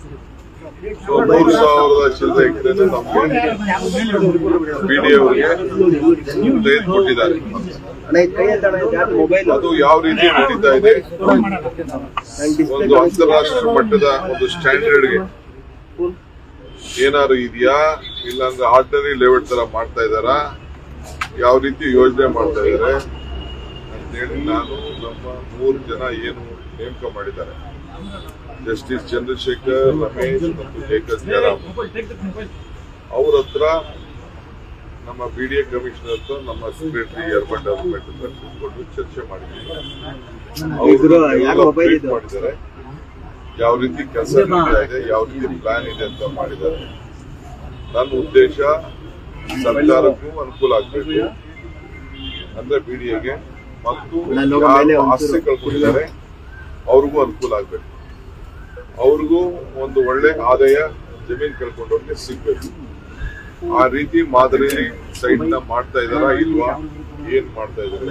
So ಮೂರು ಸಾವಿರದ ಚಿಲ್ಲರೆ ಎಕರೆ ನಮ್ಗೆ ಬಿ ಡಿ ಅವರಿಗೆ ತೆಗೆದುಕೊಟ್ಟಿದ್ದಾರೆ ಮೊಬೈಲ್ ಅದು ಯಾವ ರೀತಿ ನಡೀತಾ ಇದೆ ಒಂದು ಅಂತಾರಾಷ್ಟ್ರೀಯ ಮಟ್ಟದ ಒಂದು ಸ್ಟ್ಯಾಂಡರ್ಡ್ಗೆ ಏನಾದ್ರು ಇದೆಯಾ ಇಲ್ಲಾಂದ್ರೆ ಆರ್ಡಿನರಿ ಲೆವೆಲ್ ತರ ಮಾಡ್ತಾ ಇದಾರಾ ಯಾವ ರೀತಿ ಯೋಜನೆ ಮಾಡ್ತಾ ಇದಾರೆ ಅಂತೇಳಿ ನಾನು ನಮ್ಮ ಮೂರು ಜನ ಏನು ನೇಮಕ ಮಾಡಿದ್ದಾರೆ ಜಸ್ಟಿಸ್ ಚಂದ್ರಶೇಖರ್ ರಮೇಶ್ ಮತ್ತು ಜಯಕರ್ ಜಯರಾಮ್ ಅವ್ರ ಹತ್ರ ನಮ್ಮ ಬಿ ಡಿ ಎ ಕಮಿಷನರ್ ಹತ್ರ ನಮ್ಮ ಸೆಕ್ರೆಟರಿ ಎರ್ಬನ್ ಡೆವಲಪ್ಮೆಂಟ್ ಹತ್ರ ಕೂತ್ಕೊಂಡು ಚರ್ಚೆ ಮಾಡಿದ್ದೀವಿ ಇದ್ರು, ಅವ್ರು ಯಾರು ಮೊಬೈಲ್ brief ಇದು? ಮಾಡಿದ್ದಾರೆ ಯಾವ ರೀತಿ ಕೆಲಸ ನಡೀತಾ ಇದೆ ಯಾವ ರೀತಿ ಪ್ಲಾನ್ ಇದೆ ಅಂತ ಮಾಡಿದ್ದಾರೆ ನನ್ನ ಉದ್ದೇಶ ಸರ್ಕಾರಕ್ಕೂ ಅನುಕೂಲ ಆಗ್ಬೇಕು ಅಂದ್ರೆ ಬಿ ಡಿ ಎಗೆ ಮತ್ತು ನನ್ನ ಲೋಗೋ ಮೇಲೆ ಯಾರು ಒಂಚೂರು ಆಸ್ತಿ ಕಳ್ಕೊಂಡಿದ್ದಾರೆ ಅವ್ರಿಗೂ ಅನುಕೂಲ ಆಗ್ಬೇಕು ಅವ್ರಿಗೂ ಒಂದು ಒಳ್ಳೆ ಆದಾಯ ಜಮೀನ್ ಕಳ್ಕೊಂಡವ್ರಿಗೆ ಸಿಗ್ಬೇಕು ಆ ರೀತಿ ಮಾದರಿ ಸೈಟ್ ನ ಮಾಡ್ತಾ ಇದಾರಾ ಇಲ್ವಾ ಏನ್ ಮಾಡ್ತಾ ಇದಾರೆ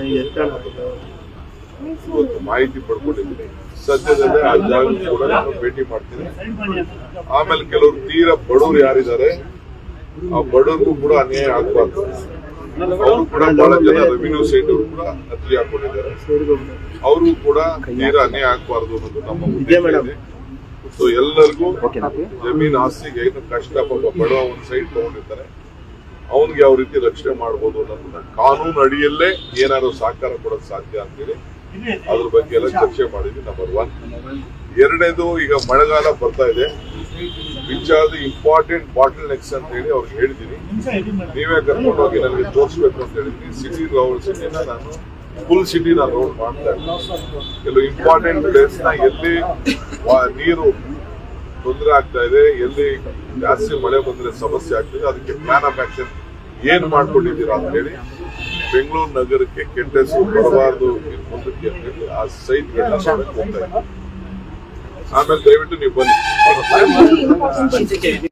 ಇವತ್ತು ಮಾಹಿತಿ ಪಡ್ಕೊಂಡಿದ್ದೀನಿ ಸದ್ಯದಲ್ಲೇ ಆ ಜಾಗ ಕೂಡ ನಾನು ಭೇಟಿ ಮಾಡ್ತೀನಿ ಆಮೇಲೆ ಕೆಲವರು ತೀರಾ ಬಡವರು ಯಾರಿದ್ದಾರೆ ಆ ಬಡವರಿಗೂ ಕೂಡ ಅನ್ಯಾಯ ಆಗ್ಬಾರ್ದು ಅವರು ಕೂಡ ಬಹಳ ಜನ ರೆವಿನ್ಯೂ ಸೈಟ್ ಅವರು ಕೂಡ ಅರ್ಜಿ ಹಾಕೊಂಡಿದ್ದಾರೆ ಅವ್ರಿಗೂ ಕೂಡ ತೀರಾ ಅನ್ಯಾಯ ಆಗ್ಬಾರ್ದು ಅನ್ನೋದು ನಮ್ಮ ಉದ್ದೇಶ madam. ಇದೆ ಸೊ ಎಲ್ಲರಿಗೂ ಜಮೀನ್ ಆಸ್ತಿಗೆ ಏನು ಕಷ್ಟ ಪಾಪ ಬಡವ ಒಂದು ಸೈಟ್ ತಗೊಂಡಿರ್ತಾರೆ ಅವನಿಗೆ ಯಾವ ರೀತಿ ರಕ್ಷಣೆ ಮಾಡ್ಬೋದು ಅನ್ನೋದನ್ನ ಕಾನೂನು ಅಡಿಯಲ್ಲೇ ಏನಾದ್ರು ಸಹಕಾರ ಕೊಡೋದು ಸಾಧ್ಯ ಅಂತೇಳಿ ಅದ್ರ ಬಗ್ಗೆ ಎಲ್ಲ ಚರ್ಚೆ ಮಾಡಿದ್ವಿ ನಂಬರ್ ಒನ್ ಎರಡನೇದು ಈಗ ಮಳೆಗಾಲ ಬರ್ತಾ ಇದೆ which are the important bottle next ಅಂತ ಹೇಳಿ ಅವ್ರಿಗೆ ಹೇಳಿದ್ದೀನಿ ನೀವೇ ಕರ್ಕೊಂಡು ಹೋಗಿ ನನಗೆ ತೋರಿಸ್ಬೇಕು ಅಂತ ಹೇಳಿದ್ದೀನಿ ಸಿಟಿ ರೌಂಡ್ ಸಿಟಿನ ನಾನು ಫುಲ್ ಸಿಟಿ ನಾನು ರೌಂಡ್ ಮಾಡ್ತಾ ಇದ್ದೀನಿ ಕೆಲವು ಇಂಪಾರ್ಟೆಂಟ್ ಪ್ಲೇಸ್ ನ ಎಲ್ಲಿ ವಾ- ನೀರು ತೊಂದರೆ ಆಗ್ತಾ ಇದೆ ಎಲ್ಲಿ ಜಾಸ್ತಿ ಮಳೆ ಬಂದ್ರೆ ಸಮಸ್ಯೆ ಆಗ್ತಿದೆ ಅದಕ್ಕೆ ಪ್ಲಾನ್ ಆಫ್ ಆಕ್ಷನ್ ಏನ್ ಮಾಡ್ಕೊಂಡಿದ್ದೀರಾ ಅಂತ ಹೇಳಿ ಬೆಂಗಳೂರು ನಗರಕ್ಕೆ ಕೆಟ್ಟ ಹೆಸರು ಬರಬಾರ್ದು ಇನ್ ಮುಂದಕ್ಕೆ ಅಂತ ಹೇಳಿ ಆ ಸೈಟ್ ಹೋಗ್ತಾ ಇದ್ದೀನಿ ಆಮೇಲೆ ದಯವಿಟ್ಟು ನೀವು ಬನ್ನಿ